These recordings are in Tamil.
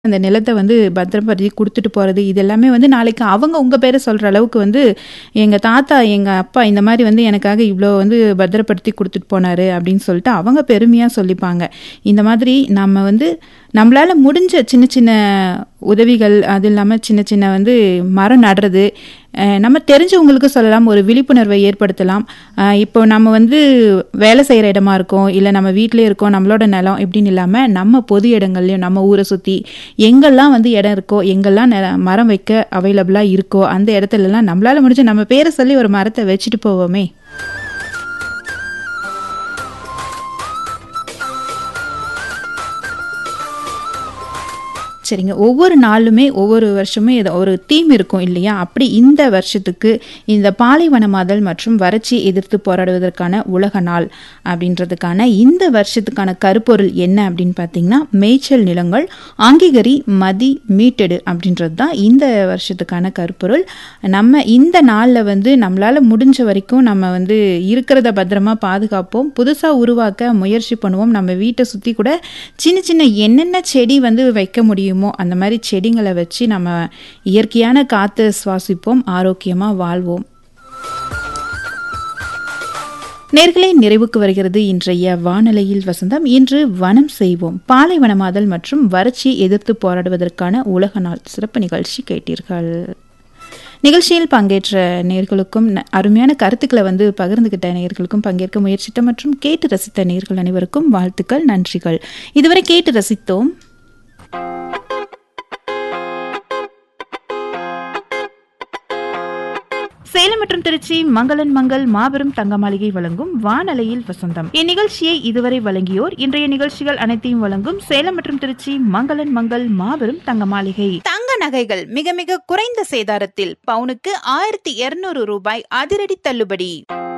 அந்த நிலத்த வந்து பத்திரப்படுத்தி குடுத்துட்டு போறது, இது எல்லாமே வந்து நாளைக்கு அவங்க உங்க பேர சொல்ற அளவுக்கு வந்து, "எங்க தாத்தா, எங்க அப்பா இந்த மாரி வந்து எனக்காக இவ்ளோ வந்து பத்திரப்படுத்தி குடுத்துட்டு போனாரு" அப்படின்னு சொல்லிட்டு அவங்க பெருமையா சொல்லிப்பாங்க. இந்த மாதிரி நம்ம வந்து நம்மளால முடிஞ்ச சின்ன சின்ன உதவிகள், அது இல்லாம சின்ன சின்ன வந்து மரம் நடுறது, அ நம்ம தெரிஞ்சவங்களுக்கு சொல்லலாம். ஒரு விழிப்புணர்வை ஏற்படுத்தலாம். அ இப்போ நம்ம வந்து வேலை செய்ற இடமா இருக்கோம், இல்ல நம்ம வீட்லயே இருக்கோம், நம்மளோட நிலம் இப்படின்னு இல்லாம, நம்ம பொது இடங்கள்லயும் நம்ம ஊர சுத்தி எங்கெல்லாம் வந்து இடம் இருக்கோ, எங்கெல்லாம் நெ மரம் வைக்க அவைலபிளா இருக்கோ, அந்த இடத்துலலாம் நம்மளால முடிஞ்ச நம்ம பேர சொல்லி ஒரு மரத்த வச்சுட்டு போவோமே! சரிங்க. ஒவ்வொரு நாளுமே, ஒவ்வொரு வருஷமும் ஏதோ ஒரு தீம் இருக்கும் இல்லையா? அப்படி இந்த வருஷத்துக்கு இந்த பாலைவனமாதல் மற்றும் வறட்சியை எதிர்த்து போராடுவதற்கான உலக நாள் அப்படின்றதுக்கான இந்த வருஷத்துக்கான கருப்பொருள் என்ன அப்படின்னு பார்த்தீங்கன்னா, மேய்ச்சல் நிலங்கள் அங்கீகரி, மதி, மீட்டெடு அப்படின்றது தான் இந்த வருஷத்துக்கான கருப்பொருள். நம்ம இந்த நாள்ல வந்து நம்மளால முடிஞ்ச வரைக்கும் நம்ம வந்து இருக்கிறத பத்திரமா பாதுகாப்போம். புதுசா உருவாக்க முயற்சி பண்ணுவோம். நம்ம வீட்ட சுத்தி கூட சின்ன சின்ன என்னென்ன செடி வந்து வைக்க முடியுமோ, அந்த மாரி செடிங்கள வச்சு நம்ம இயற்கையான காத்த சுவாசிப்போம். ஆரோக்கியமா வாழ்வோம். நேயர்களே நிறைவுக்கு வருகிறது இன்றைய வானலையில் வசந்தம். இன்று வனம் செய்வோம். பாலைவனமாதல் மற்றும் வறட்சியை எதிர்த்து போராடுவதற்கான உலக நாள் சிறப்பு நிகழ்ச்சி கேட்டீர்கள். நிகழ்ச்சியில் பங்கேற்ற நேயர்களுக்கும், ந அருமையான கருத்துக்கள வந்து பகிர்ந்துகிட்ட நேயர்களுக்கும், பங்கேற்க முயற்சித்த மற்றும் கேட்டு ரசித்த நேயர்கள் அனைவருக்கும் வாழ்த்துக்கள், நன்றிகள். இதுவரை கேட்டு ரசித்தோம். சேலம் மற்றும் திருச்சி மங்களன் மங்கள் மாபெரும் தங்க மாளிகை வழங்கும் வானலையில் வசந்தம். இந்நிகழ்ச்சியை இதுவரை வழங்கியோர், இன்றைய நிகழ்ச்சிகள் அனைத்தையும் வழங்கும் சேலம் மற்றும் திருச்சி மங்களன் மங்கள் மாபெரும் தங்க மாளிகை. தங்க நகைகள் மிக மிக குறைந்த சேதாரத்தில் பவுனுக்கு ஆயிரத்தி இருநூறு ரூபாய் அதிரடி தள்ளுபடி.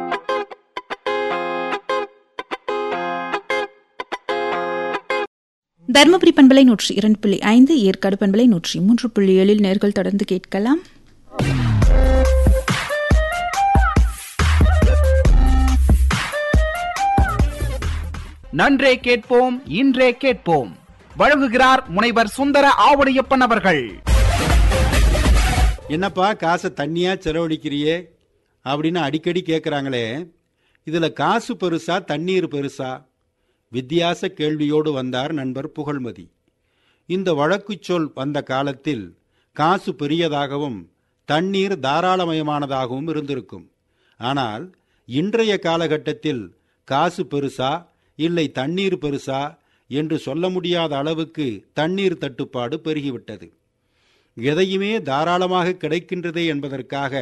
தருமபுரி பண்பலை நூற்றி இரண்டு புள்ளி ஐந்து, ஏற்காடு பண்பலை நூற்றி மூன்று புள்ளி ஏழில் நேர்கள் தொடர்ந்து கேட்கலாம். நன்றே கேட்போம் இன்றே கேட்போம் வழங்குகிறார் முனைவர் சுந்தர ஆவணியப்பன் அவர்கள் என்னப்பா காசை தண்ணியா செலவழிக்கிறியே அப்படின்னு அடிக்கடி கேட்குறாங்களே இதுல காசு பெருசா தண்ணீர் பெருசா வித்தியாச கேள்வியோடு வந்தார் நண்பர் புகழ்மதி இந்த வழக்குச் சொல் வந்த காலத்தில் காசு பெரியதாகவும் தண்ணீர் தாராளமயமானதாகவும் இருந்திருக்கும் ஆனால் இன்றைய காலகட்டத்தில் காசு பெருசா இல்லை தண்ணீர் பெருசா என்று சொல்ல முடியாத அளவுக்கு தண்ணீர் தட்டுப்பாடு பெருகிவிட்டது எதையுமே தாராளமாக கிடைக்கின்றதே என்பதற்காக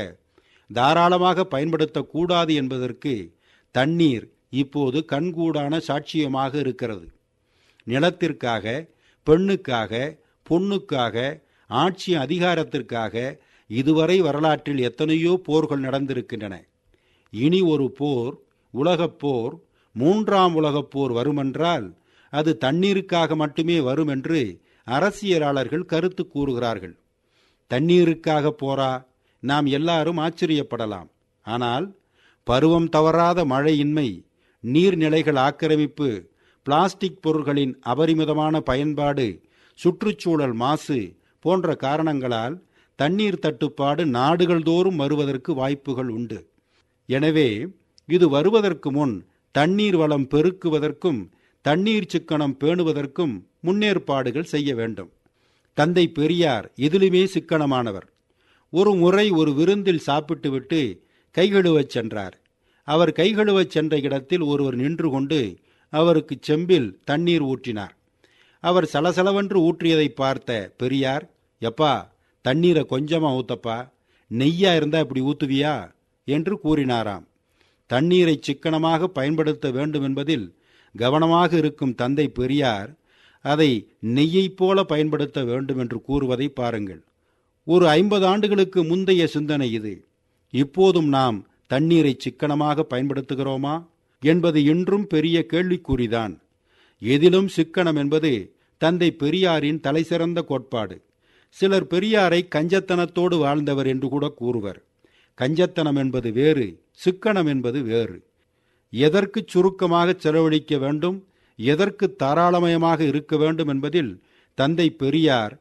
தாராளமாக பயன்படுத்தக்கூடாது என்பதற்கு தண்ணீர் இப்போது கண்கூடான சாட்சியமாக இருக்கிறது நிலத்திற்காக பெண்ணுக்காக பொண்ணுக்காக ஆட்சி அதிகாரத்திற்காக இதுவரை வரலாற்றில் எத்தனையோ போர்கள் நடந்திருக்கின்றன இனி ஒரு போர் உலகப் போர் மூன்றாம் உலகப் போர் வருமென்றால் அது தண்ணீருக்காக மட்டுமே வரும் என்று அரசியலாளர்கள் கருத்து கூறுகிறார்கள் தண்ணீருக்காக போரா நாம் எல்லாரும் ஆச்சரியப்படலாம் ஆனால் பருவம் தவறாத மழையின்மை நீர்நிலைகள் ஆக்கிரமிப்பு பிளாஸ்டிக் பொருட்களின் அபரிமிதமான பயன்பாடு சுற்றுச்சூழல் மாசு போன்ற காரணங்களால் தண்ணீர் தட்டுப்பாடு நாடுகள் தோறும் வருவதற்கு வாய்ப்புகள் உண்டு எனவே இது வருவதற்கு முன் தண்ணீர் வளம் பெருக்குவதற்கும் தண்ணீர் சிக்கனம் பேணுவதற்கும் முன்னேற்பாடுகள் செய்ய வேண்டும் தந்தை பெரியார் எதிலுமே சிக்கனமானவர் ஒரு முறை ஒரு விருந்தில் சாப்பிட்டுவிட்டு கைகழுவச் சென்றார் அவர் கைகழுவச் சென்ற இடத்தில் ஒருவர் நின்று கொண்டு அவருக்கு செம்பில் தண்ணீர் ஊற்றினார் அவர் சலசலவென்று ஊற்றியதை பார்த்த பெரியார் எப்பா தண்ணீரை கொஞ்சமா ஊத்தப்பா நெய்யா இருந்தா இப்படி ஊத்துவியா என்று கூறினாராம் தண்ணீரை சிக்கனமாக பயன்படுத்த வேண்டும் என்பதில் கவனமாக இருக்கும் தந்தை பெரியார் அதை நெய்யைப் போல பயன்படுத்த வேண்டும் என்று கூறுவதை பாருங்கள் ஒரு ஐம்பது ஆண்டுகளுக்கு முந்தைய சிந்தனை இது இப்போதும் நாம் தண்ணீரை சிக்கனமாக பயன்படுத்துகிறோமா என்பது இன்றும் பெரிய கேள்விக்குறிதான் எதிலும் சிக்கனம் என்பது தந்தை பெரியாரின் தலைசிறந்த கோட்பாடு சிலர் பெரியாரை கஞ்சத்தனத்தோடு வாழ்ந்தவர் என்று கூட கூறுவர் கஞ்சத்தனம் என்பது வேறு சிக்கனம் என்பது வேறு எதற்கு சுருக்கமாக செலவழிக்க வேண்டும் எதற்கு தாராளமயமாக இருக்க வேண்டும் என்பதில் தந்தை பெரியார்